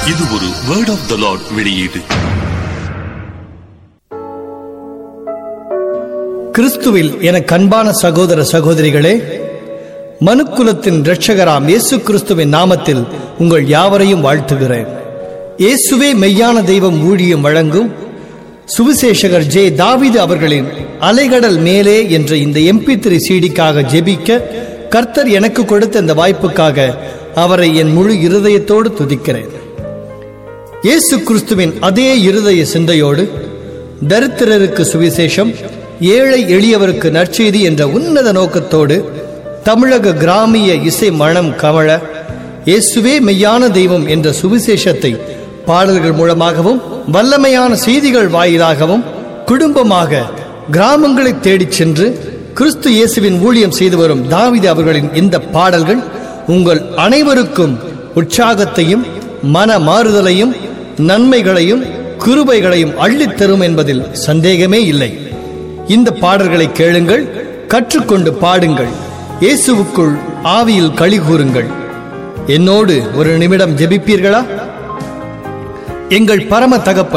இது ஒரு word of the Lord வெளியீடு கிறிஸ்துவில் என கண்பான சகோதர சகோதரிகளே மனுக்குலத்தின் இரட்சகராம் இயேசு கிறிஸ்துவின் நாமத்தில் உங்கள் யாவரையும் வாழ்த்துகிறேன் இயேசுவே மெய்யான தெய்வம் ஊழியம் வழங்கும் சுவிசேஷகர் ஜே தாவீது அவர்களின் அலைகடல் மேலே என்ற இந்த எம்பி த்ரீ சீடிக்காக ஜெபிக்க கர்த்தர் எனக்கு கொடுத்த இந்த வாய்ப்புக்காக அவரை என் முழு இருதயத்தோடு துதிக்கிறேன் இயேசு கிறிஸ்துவின் அதே இருதய சிந்தையோடு தரித்திரருக்கு சுவிசேஷம் ஏழை எளியவருக்கு நற்செய்தி என்ற உன்னத நோக்கத்தோடு தமிழக கிராமிய இசை மனம் கமழ இயேசுவே மெய்யான தெய்வம் என்ற சுவிசேஷத்தை பாடல்கள் மூலமாகவும் வல்லமையான செய்திகள் வாயிலாகவும் குடும்பமாக கிராமங்களை தேடிச் சென்று கிறிஸ்து இயேசுவின் ஊழியம் செய்து வரும் தாவிது அவர்களின் இந்த பாடல்கள் உங்கள் அனைவருக்கும் உற்சாகத்தையும் மன மாறுதலையும் நன்மைகளையும் கிருபைகளையும் அள்ளித் தரும் என்பதில் சந்தேகமே இல்லை இந்த பாடல்களை கேளுங்கள் கற்றுக்கொண்டு பாடுங்கள் இயேசுவுக்குள் ஆவியில் களி கூறுங்கள் என்னோடு ஒரு நிமிடம் ஜெபிப்பீர்களா எங்கள் பரம தகப்பன்